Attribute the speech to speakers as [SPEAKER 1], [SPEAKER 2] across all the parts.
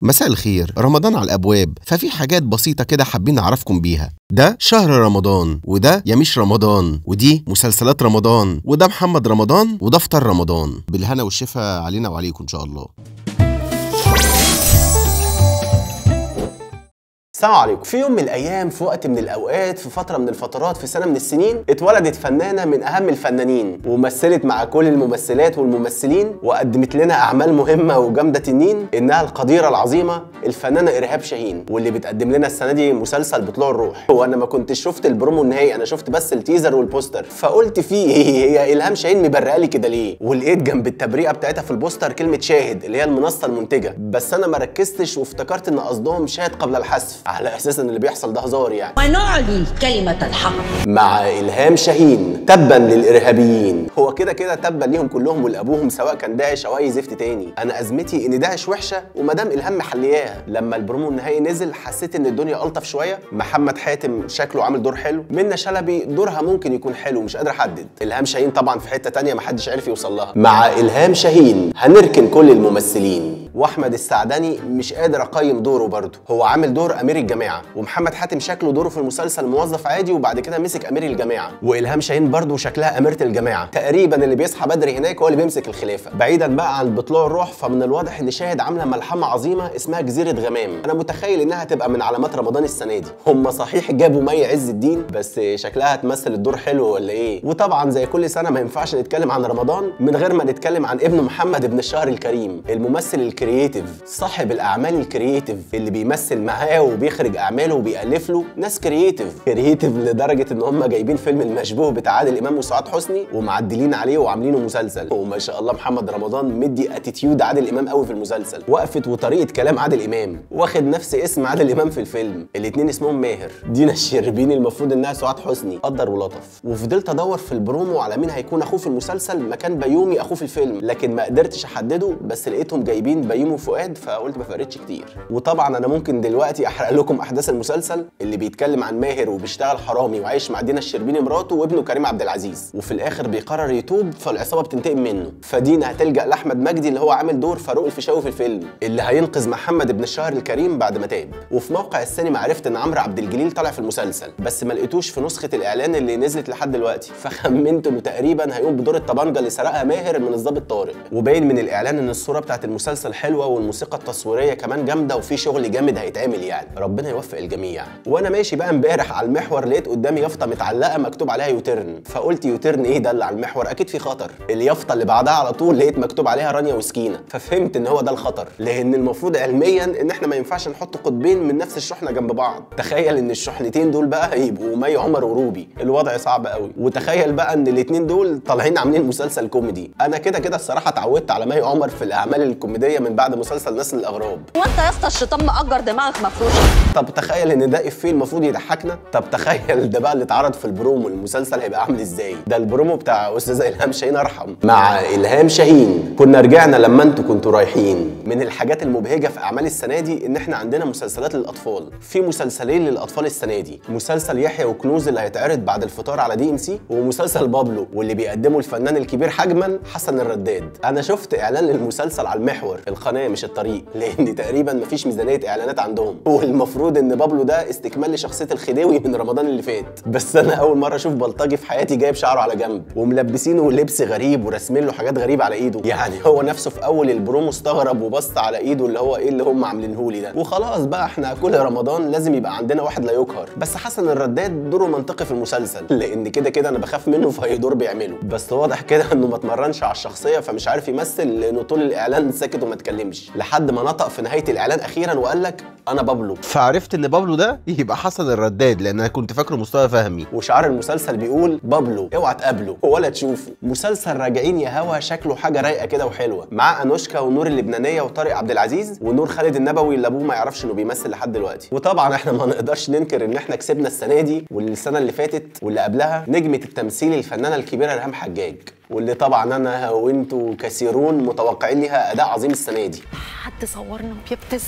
[SPEAKER 1] مساء الخير رمضان على الابواب ففي حاجات بسيطه كده حابين نعرفكم بيها ده شهر رمضان وده يميش رمضان ودي مسلسلات رمضان وده محمد رمضان وده فطار رمضان بالهنا والشفا علينا وعليكم ان شاء الله
[SPEAKER 2] السلام عليكم في يوم من الايام في وقت من الاوقات في فتره من الفترات في سنه من السنين اتولدت فنانه من اهم الفنانين ومثلت مع كل الممثلات والممثلين وقدمت لنا اعمال مهمه وجامده تنين انها القديره العظيمه الفنانه ارهاب شاهين واللي بتقدم لنا السنه دي مسلسل بطلوع الروح وانا ما كنتش شفت البرومو النهائي انا شفت بس التيزر والبوستر فقلت في ايه هي الهام شاهين مبرقه لي كده ليه ولقيت جنب التبرئه بتاعتها في البوستر كلمه شاهد اللي هي المنصه المنتجه بس انا ما ركزتش وافتكرت ان قصدهم شاهد قبل الحذف على اساس ان اللي بيحصل ده هزار يعني
[SPEAKER 3] ونعلي كلمة الحق
[SPEAKER 2] مع إلهام شاهين تبا للإرهابيين هو كده كده تبا ليهم كلهم ولأبوهم سواء كان داعش أو أي زفت تاني أنا أزمتي إن داعش وحشة ومدام إلهام محلياها لما البرومو النهائي نزل حسيت إن الدنيا ألطف شوية محمد حاتم شكله عامل دور حلو منى شلبي دورها ممكن يكون حلو مش قادر أحدد إلهام شاهين طبعا في حتة تانية محدش عرف يوصل لها مع إلهام شاهين هنركن كل الممثلين واحمد السعدني مش قادر اقيم دوره برضه هو عامل دور امير الجماعه ومحمد حاتم شكله دوره في المسلسل موظف عادي وبعد كده مسك امير الجماعه والهام شاهين برضه شكلها اميره الجماعه تقريبا اللي بيصحى بدري هناك هو اللي بيمسك الخلافه بعيدا بقى عن بطلوع الروح فمن الواضح ان شاهد عامله ملحمه عظيمه اسمها جزيره غمام انا متخيل انها تبقى من علامات رمضان السنه دي هم صحيح جابوا مي عز الدين بس شكلها هتمثل الدور حلو ولا ايه وطبعا زي كل سنه ما ينفعش نتكلم عن رمضان من غير ما نتكلم عن ابن محمد ابن الشهر الكريم الممثل الكرييتيف صاحب الاعمال الكرييتيف اللي بيمثل معاه وبيخرج اعماله وبيالف له ناس كرييتيف كرييتيف لدرجه ان هم جايبين فيلم المشبوه بتاع عادل امام وسعاد حسني ومعدلين عليه وعاملينه مسلسل وما شاء الله محمد رمضان مدي اتيتيود عادل امام قوي في المسلسل وقفه وطريقه كلام عادل امام واخد نفس اسم عادل امام في الفيلم الاثنين اسمهم ماهر دينا الشربيني المفروض انها سعاد حسني قدر ولطف وفضلت ادور في البرومو على مين هيكون اخوه في المسلسل مكان بيومي اخوه في الفيلم لكن ما قدرتش احدده بس لقيتهم جايبين بيومي وفؤاد فقلت ما فرقتش كتير وطبعا انا ممكن دلوقتي احرق لكم احداث المسلسل اللي بيتكلم عن ماهر وبيشتغل حرامي وعايش مع دينا الشربيني مراته وابنه كريم عبد العزيز وفي الاخر بيقرر يتوب فالعصابه بتنتقم منه فدينا هتلجا لاحمد مجدي اللي هو عامل دور فاروق الفيشاوي في الفيلم اللي هينقذ محمد ابن الشهر الكريم بعد ما تاب وفي موقع السينما عرفت ان عمرو عبد الجليل طالع في المسلسل بس ما لقيتوش في نسخه الاعلان اللي نزلت لحد دلوقتي فخمنت انه تقريبا هيقوم بدور الطبنجه اللي سرقها ماهر من الضابط طارق وباين من الاعلان ان الصوره بتاعت المسلسل حلوه والموسيقى التصويريه كمان جامده وفي شغل جامد هيتعمل يعني ربنا يوفق الجميع وانا ماشي بقى امبارح على المحور لقيت قدامي يافطه متعلقه مكتوب عليها يوترن فقلت يوترن ايه ده اللي على المحور اكيد في خطر اليافطه اللي بعدها على طول لقيت مكتوب عليها رانيا وسكينه ففهمت ان هو ده الخطر لان المفروض علميا ان احنا ما ينفعش نحط قطبين من نفس الشحنه جنب بعض تخيل ان الشحنتين دول بقى هيبقوا مي عمر وروبي الوضع صعب قوي وتخيل بقى ان الاثنين دول طالعين عاملين مسلسل كوميدي انا كده كده الصراحه اتعودت على مي عمر في الاعمال الكوميديه من بعد مسلسل نسل الاغراب
[SPEAKER 3] وانت يا اسطى الشيطان مأجر دماغك مفروشه
[SPEAKER 2] طب تخيل ان ده افيه المفروض يضحكنا طب تخيل ده بقى اللي اتعرض في البرومو المسلسل هيبقى عامل ازاي ده البرومو بتاع استاذه الهام شاهين ارحم مع الهام شاهين كنا رجعنا لما انتوا كنتوا رايحين من الحاجات المبهجه في اعمال السنه دي ان احنا عندنا مسلسلات للاطفال في مسلسلين للاطفال السنه دي مسلسل يحيى وكنوز اللي هيتعرض بعد الفطار على دي ام سي ومسلسل بابلو واللي بيقدمه الفنان الكبير حجما حسن الرداد انا شفت اعلان للمسلسل على المحور القناه مش الطريق لان تقريبا مفيش ميزانيه اعلانات عندهم والمفروض ان بابلو ده استكمال لشخصيه الخديوي من رمضان اللي فات بس انا اول مره اشوف بلطجي في حياتي جايب شعره على جنب وملبسينه لبس غريب وراسمين له حاجات غريبه على ايده يعني هو نفسه في اول البرومو استغرب وبص على ايده اللي هو ايه اللي هم عاملينه لي ده وخلاص بقى احنا كل رمضان لازم يبقى عندنا واحد لا يقهر بس حسن الرداد دوره منطقي في المسلسل لان كده كده انا بخاف منه في اي دور بيعمله بس واضح كده انه ما اتمرنش على الشخصيه فمش عارف يمثل لانه طول الاعلان ساكت وما اتكلمش لحد ما نطق في نهايه الاعلان اخيرا وقال لك انا بابلو
[SPEAKER 1] فعرفت ان بابلو ده يبقى حسن الرداد لان انا كنت فاكره مصطفى فهمي
[SPEAKER 2] وشعار المسلسل بيقول بابلو اوعى تقابله ولا تشوفه مسلسل راجعين يا هوا شكله حاجه رايقه كده وحلوه مع انوشكا ونور اللبنانيه وطارق عبد العزيز ونور خالد النبوي اللي ابوه ما يعرفش انه بيمثل لحد دلوقتي وطبعا احنا ما نقدرش ننكر ان احنا كسبنا السنه دي والسنه اللي فاتت واللي قبلها نجمه التمثيل الفنانه الكبيره ريهام حجاج واللي طبعا انا وانتوا كثيرون متوقعين ليها اداء عظيم السنه دي
[SPEAKER 3] حد صورنا وبيبتزنا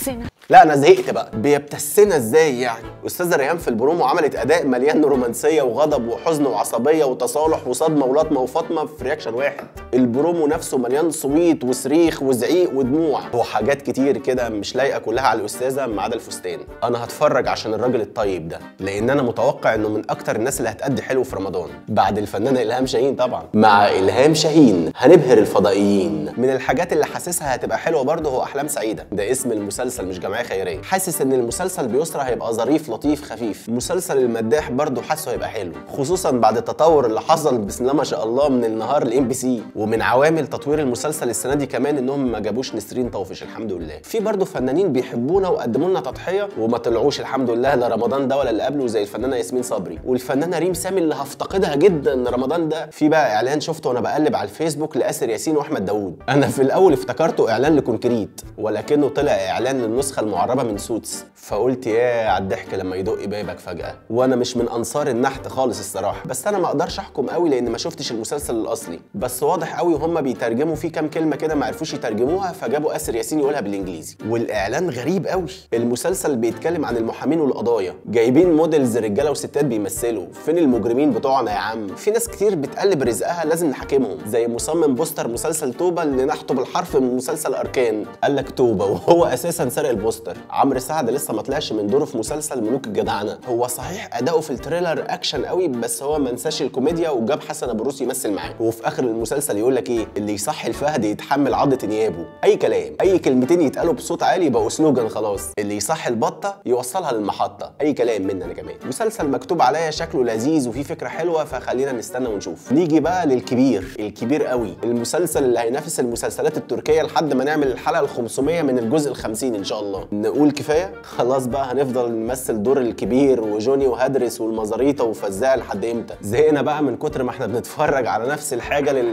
[SPEAKER 2] لا انا زهقت بقى بيبتسنا ازاي يعني استاذه ريهام في البرومو عملت اداء مليان رومانسيه وغضب وحزن وعصبيه وتصالح وصدمه ولطمه وفاطمه في رياكشن واحد البرومو نفسه مليان صويت وصريخ وزعيق ودموع وحاجات كتير كده مش لايقه كلها على الاستاذه ما عدا الفستان انا هتفرج عشان الراجل الطيب ده لان انا متوقع انه من اكتر الناس اللي هتأدي حلو في رمضان بعد الفنانه الهام شاهين طبعا مع الهام شاهين هنبهر الفضائيين من الحاجات اللي حاسسها هتبقى حلوه برضه هو احلام سعيده ده اسم المسلسل مش جمعيه خيريه حاسس ان المسلسل بيسرى هيبقى ظريف لطيف خفيف مسلسل المداح برضه حاسه هيبقى حلو خصوصا بعد التطور اللي حصل بسم الله ما شاء الله من النهار لام بي سي ومن عوامل تطوير المسلسل السنه دي كمان انهم ما جابوش نسرين طوفش الحمد لله في برضه فنانين بيحبونا وقدموا لنا تضحيه وما طلعوش الحمد لله لا رمضان ده ولا اللي قبله زي الفنانه ياسمين صبري والفنانه ريم سامي اللي هفتقدها جدا رمضان ده في بقى اعلان شفته وانا بقلب على الفيسبوك لاسر ياسين واحمد داوود انا في الاول افتكرته اعلان لكونكريت ولكنه طلع اعلان للنسخه المعربه من سوتس فقلت يا على الضحك لما يدق بابك فجاه وانا مش من انصار النحت خالص الصراحه بس انا ما اقدرش احكم قوي لان ما شفتش المسلسل الاصلي بس واضح قوي وهم بيترجموا فيه كام كلمه كده ما عرفوش يترجموها فجابوا اسر ياسين يقولها بالانجليزي والاعلان غريب قوي المسلسل بيتكلم عن المحامين والقضايا جايبين موديلز رجاله وستات بيمثلوا فين المجرمين بتوعنا يا عم في ناس كتير بتقلب رزقها لازم نحاكمهم زي مصمم بوستر مسلسل توبه اللي نحته بالحرف من مسلسل اركان قال لك توبه وهو اساسا سرق البوستر عمرو سعد لسه ما طلعش من دوره في مسلسل ملوك الجدعنه هو صحيح اداؤه في التريلر اكشن قوي بس هو ما نساش الكوميديا وجاب حسن ابو روس يمثل معاه وفي اخر المسلسل يقول لك ايه اللي يصحي الفهد يتحمل عضه نيابه اي كلام اي كلمتين يتقالوا بصوت عالي يبقوا سلوجان خلاص اللي يصحي البطه يوصلها للمحطه اي كلام مني انا كمان مسلسل مكتوب عليا شكله لذيذ وفيه فكره حلوه فخلينا نستنى ونشوف نيجي بقى للكبير الكبير قوي المسلسل اللي هينافس المسلسلات التركيه لحد ما نعمل الحلقه ال 500 من الجزء ال 50 ان شاء الله نقول كفايه خلاص بقى هنفضل نمثل دور الكبير وجوني وهدرس والمزاريطه وفزاع لحد امتى زهقنا بقى من كتر ما احنا بنتفرج على نفس الحاجه لل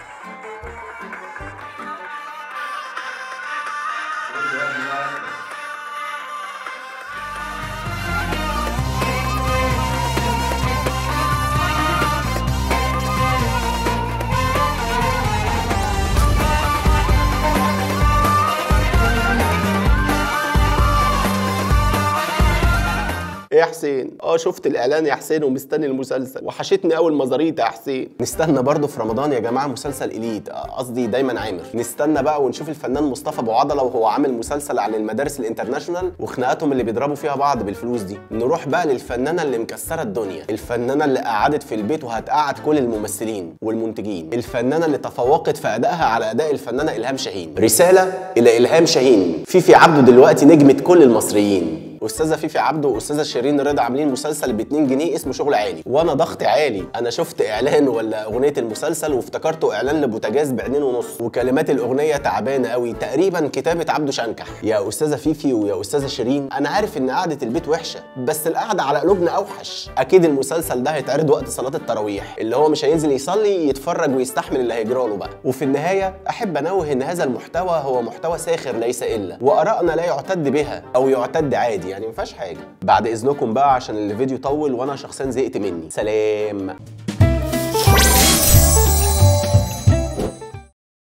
[SPEAKER 2] ايه يا حسين اه شفت الاعلان يا حسين ومستني المسلسل وحشتني قوي المزاريطه يا حسين نستنى برضه في رمضان يا جماعه مسلسل اليت آه، قصدي دايما عامر نستنى بقى ونشوف الفنان مصطفى ابو عضله وهو عامل مسلسل عن المدارس الانترناشونال وخناقاتهم اللي بيضربوا فيها بعض بالفلوس دي نروح بقى للفنانه اللي مكسره الدنيا الفنانه اللي قعدت في البيت وهتقعد كل الممثلين والمنتجين الفنانه اللي تفوقت في ادائها على اداء الفنانه الهام شاهين رساله الى الهام شاهين فيفي عبده دلوقتي نجمه كل المصريين استاذه فيفي عبده واستاذه شيرين رضا عاملين مسلسل ب 2 جنيه اسمه شغل عالي وانا ضغطي عالي انا شفت اعلان ولا اغنيه المسلسل وافتكرته اعلان لبوتاجاز بعينين ونص وكلمات الاغنيه تعبانه قوي تقريبا كتابه عبده شنكح يا استاذه فيفي ويا استاذه شيرين انا عارف ان قعده البيت وحشه بس القعده على قلوبنا اوحش اكيد المسلسل ده هيتعرض وقت صلاه التراويح اللي هو مش هينزل يصلي يتفرج ويستحمل اللي هيجرى له بقى وفي النهايه احب انوه ان هذا المحتوى هو محتوى ساخر ليس الا وارائنا لا يعتد بها او يعتد عادي يعني ما فيهاش حاجه بعد اذنكم بقى عشان الفيديو طول وانا شخصيا زهقت مني سلام